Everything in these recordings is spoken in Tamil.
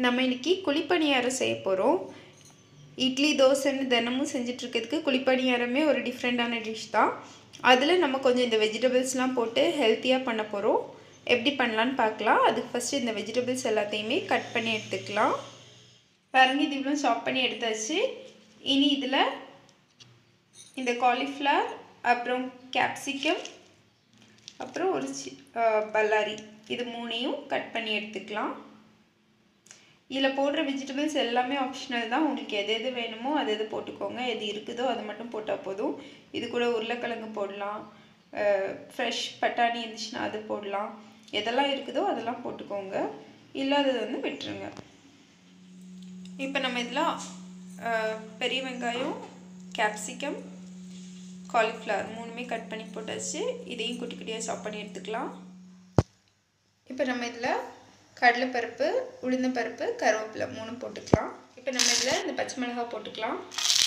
நம்ம இன்னைக்கு குழிப்பணியாரம் செய்ய போகிறோம் இட்லி தோசைன்னு தினமும் செஞ்சிட்ருக்கிறதுக்கு குழிப்பணியாரமே ஒரு டிஃப்ரெண்ட்டான டிஷ் தான் அதில் நம்ம கொஞ்சம் இந்த வெஜிடபிள்ஸ்லாம் போட்டு ஹெல்த்தியாக பண்ண போகிறோம் எப்படி பண்ணலான்னு பார்க்கலாம் அதுக்கு ஃபஸ்ட்டு இந்த வெஜிடபிள்ஸ் எல்லாத்தையுமே கட் பண்ணி எடுத்துக்கலாம் பாருங்க இது இவ்வளோ சாப் பண்ணி எடுத்தாச்சு இனி இதில் இந்த காலிஃப்ளவர் அப்புறம் கேப்சிகம் அப்புறம் ஒரு சி பல்லாரி இது மூணையும் கட் பண்ணி எடுத்துக்கலாம் இதில் போடுற வெஜிடபிள்ஸ் எல்லாமே ஆப்ஷனல் தான் உங்களுக்கு எது எது வேணுமோ அது எது போட்டுக்கோங்க எது இருக்குதோ அது மட்டும் போட்டால் போதும் இது கூட உருளைக்கிழங்கு போடலாம் ஃப்ரெஷ் பட்டாணி இருந்துச்சுன்னா அது போடலாம் எதெல்லாம் இருக்குதோ அதெல்லாம் போட்டுக்கோங்க இல்லாதது வந்து விட்டுருங்க இப்போ நம்ம இதில் பெரிய வெங்காயம் கேப்சிகம் காலிஃப்ளவர் மூணுமே கட் பண்ணி போட்டாச்சு இதையும் குட்டி குட்டியாக சாப் பண்ணி எடுத்துக்கலாம் இப்போ நம்ம இதில் கடலைப்பருப்பு உளுந்தம்பருப்பு கருவேப்பிலை மூணு போட்டுக்கலாம் இப்போ நம்ம இதில் இந்த பச்சை மிளகாய் போட்டுக்கலாம்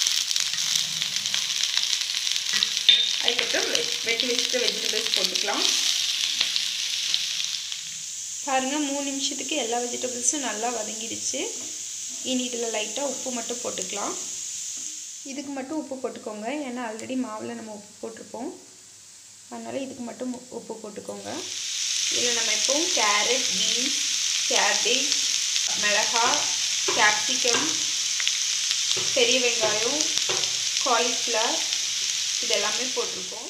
அதுக்கப்புறம் வெட்டி வச்சுட்டு வெஜிடபிள்ஸ் போட்டுக்கலாம் பாருங்கள் மூணு நிமிஷத்துக்கு எல்லா வெஜிடபிள்ஸும் நல்லா வதங்கிடுச்சு இனி இதில் லைட்டாக உப்பு மட்டும் போட்டுக்கலாம் இதுக்கு மட்டும் உப்பு போட்டுக்கோங்க ஏன்னா ஆல்ரெடி மாவில் நம்ம உப்பு போட்டிருப்போம் அதனால் இதுக்கு மட்டும் உப்பு போட்டுக்கோங்க இதில் நம்ம எப்பவும் கேரட் பீன்ஸ் கேபேஜ் மிளகா கேப்சிகம் பெரிய வெங்காயம் காலிஃப்ளவர் இது எல்லாமே போட்டிருக்கோம்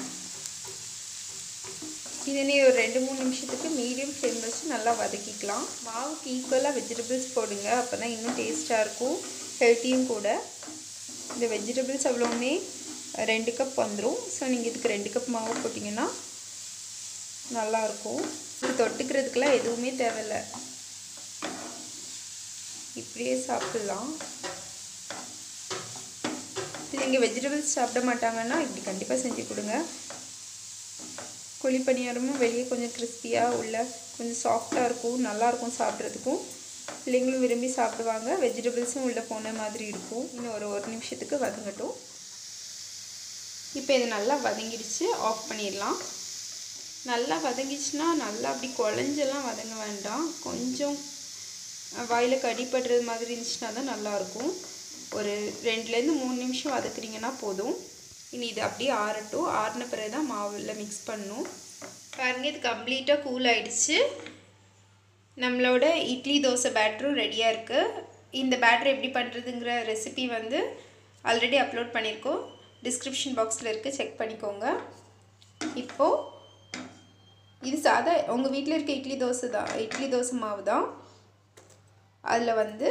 இதை நீ ஒரு ரெண்டு மூணு நிமிஷத்துக்கு மீடியம் ஃப்ளேம் வச்சு நல்லா வதக்கிக்கலாம் மாவுக்கு ஈக்குவலாக வெஜிடபிள்ஸ் போடுங்க அப்போ தான் இன்னும் டேஸ்ட்டாக இருக்கும் ஹெல்த்தியும் கூட இந்த வெஜிடபிள்ஸ் அவ்வளோவுமே ரெண்டு கப் வந்துடும் ஸோ நீங்கள் இதுக்கு ரெண்டு கப் மாவு போட்டிங்கன்னா நல்லாயிருக்கும் இது தொட்டுக்கிறதுக்கெலாம் எதுவுமே தேவையில்ல இப்படியே சாப்பிட்லாம் நீங்கள் வெஜிடபிள்ஸ் சாப்பிட மாட்டாங்கன்னா இப்படி கண்டிப்பாக செஞ்சு கொடுங்க குழி பணியாரமும் வெளியே கொஞ்சம் கிறிஸ்பியாக உள்ள கொஞ்சம் சாஃப்டாக இருக்கும் நல்லாயிருக்கும் சாப்பிட்றதுக்கும் பிள்ளைங்களும் விரும்பி சாப்பிடுவாங்க வெஜிடபிள்ஸும் உள்ளே போன மாதிரி இருக்கும் இன்னும் ஒரு ஒரு நிமிஷத்துக்கு வதங்கட்டும் இப்போ இது நல்லா வதங்கிடுச்சு ஆஃப் பண்ணிடலாம் நல்லா வதங்கிச்சுன்னா நல்லா அப்படி குழஞ்செல்லாம் வதங்க வேண்டாம் கொஞ்சம் வாயில் கடிப்படுறது மாதிரி இருந்துச்சுன்னா தான் நல்லாயிருக்கும் ஒரு ரெண்டுலேருந்து மூணு நிமிஷம் வதக்குறீங்கன்னா போதும் இனி இது அப்படியே ஆறட்டும் ஆறின பிறகு தான் மாவில் மிக்ஸ் பண்ணணும் பாருங்க இது கம்ப்ளீட்டாக கூல் ஆகிடுச்சு நம்மளோட இட்லி தோசை பேட்டரும் ரெடியாக இருக்குது இந்த பேட்டர் எப்படி பண்ணுறதுங்கிற ரெசிபி வந்து ஆல்ரெடி அப்லோட் பண்ணியிருக்கோம் டிஸ்கிரிப்ஷன் பாக்ஸில் இருக்குது செக் பண்ணிக்கோங்க இப்போது இது சாதா உங்கள் வீட்டில் இருக்க இட்லி தோசை தான் இட்லி தோசை மாவு தான் அதில் வந்து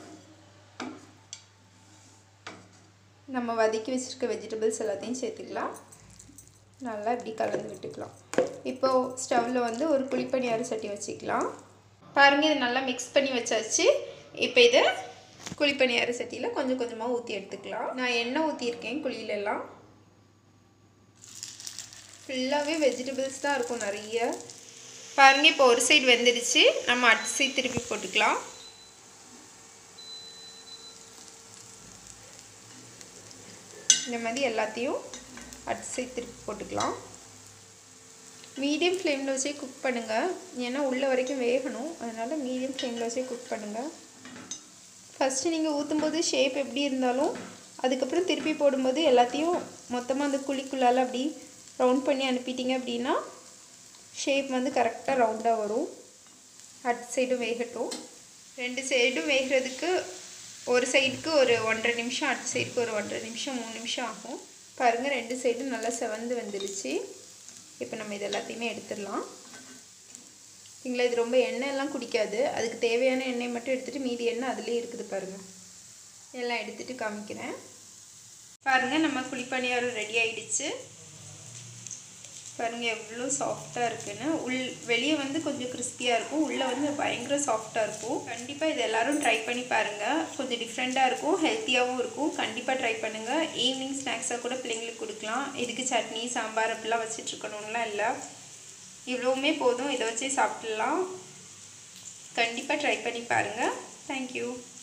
நம்ம வதக்கி வச்சுருக்க வெஜிடபிள்ஸ் எல்லாத்தையும் சேர்த்துக்கலாம் நல்லா இப்படி கலந்து விட்டுக்கலாம் இப்போது ஸ்டவ்வில் வந்து ஒரு குழிப்பணியார சட்டி வச்சுக்கலாம் பாருங்கள் இது நல்லா மிக்ஸ் பண்ணி வச்சாச்சு இப்போ இதை குழிப்பணியார சட்டியில் கொஞ்சம் கொஞ்சமாக ஊற்றி எடுத்துக்கலாம் நான் எண்ணெய் ஊற்றியிருக்கேன் குழியிலெல்லாம் ஃபுல்லாகவே வெஜிடபிள்ஸ் தான் இருக்கும் நிறைய பாருங்கள் இப்போ ஒரு சைடு வெந்துடுச்சு நம்ம அடுத்த சைடு திருப்பி போட்டுக்கலாம் இந்த மாதிரி எல்லாத்தையும் அடுத்த சைடு திருப்பி போட்டுக்கலாம் மீடியம் ஃப்ளேமில் வச்சே குக் பண்ணுங்கள் ஏன்னா உள்ள வரைக்கும் வேகணும் அதனால் மீடியம் ஃப்ளேமில் வச்சே குக் பண்ணுங்கள் ஃபஸ்ட்டு நீங்கள் ஊற்றும்போது ஷேப் எப்படி இருந்தாலும் அதுக்கப்புறம் திருப்பி போடும்போது எல்லாத்தையும் மொத்தமாக அந்த குழிக்குள்ளால் அப்படி ரவுண்ட் பண்ணி அனுப்பிட்டீங்க அப்படின்னா ஷேப் வந்து கரெக்டாக ரவுண்டாக வரும் அடுத்த சைடும் வேகட்டும் ரெண்டு சைடும் வேகிறதுக்கு ஒரு சைடுக்கு ஒரு ஒன்றரை நிமிஷம் அடுத்த சைடுக்கு ஒரு ஒன்றரை நிமிஷம் மூணு நிமிஷம் ஆகும் பாருங்கள் ரெண்டு சைடும் நல்லா செவந்து வந்துடுச்சு இப்போ நம்ம இது எல்லாத்தையுமே எடுத்துடலாம் எங்களை இது ரொம்ப எண்ணெயெல்லாம் குடிக்காது அதுக்கு தேவையான எண்ணெய் மட்டும் எடுத்துகிட்டு மீதி எண்ணெய் அதுலேயே இருக்குது பாருங்கள் எல்லாம் எடுத்துகிட்டு காமிக்கிறேன் பாருங்கள் நம்ம குழிப்பணியாரம் ரெடி ஆகிடுச்சு பாருங்கள் எவ்வளோ சாஃப்டாக இருக்குன்னு உள் வெளியே வந்து கொஞ்சம் கிறிஸ்பியாக இருக்கும் உள்ளே வந்து பயங்கர சாஃப்டாக இருக்கும் கண்டிப்பாக இது எல்லோரும் ட்ரை பண்ணி பாருங்கள் கொஞ்சம் டிஃப்ரெண்ட்டாக இருக்கும் ஹெல்த்தியாகவும் இருக்கும் கண்டிப்பாக ட்ரை பண்ணுங்கள் ஈவினிங் ஸ்நாக்ஸாக கூட பிள்ளைங்களுக்கு கொடுக்கலாம் இதுக்கு சட்னி சாம்பார் அப்படிலாம் வச்சிட்ருக்கணும்லாம் இல்லை இவ்வளவுமே போதும் இதை வச்சே சாப்பிட்லாம் கண்டிப்பாக ட்ரை பண்ணி பாருங்கள் தேங்க்யூ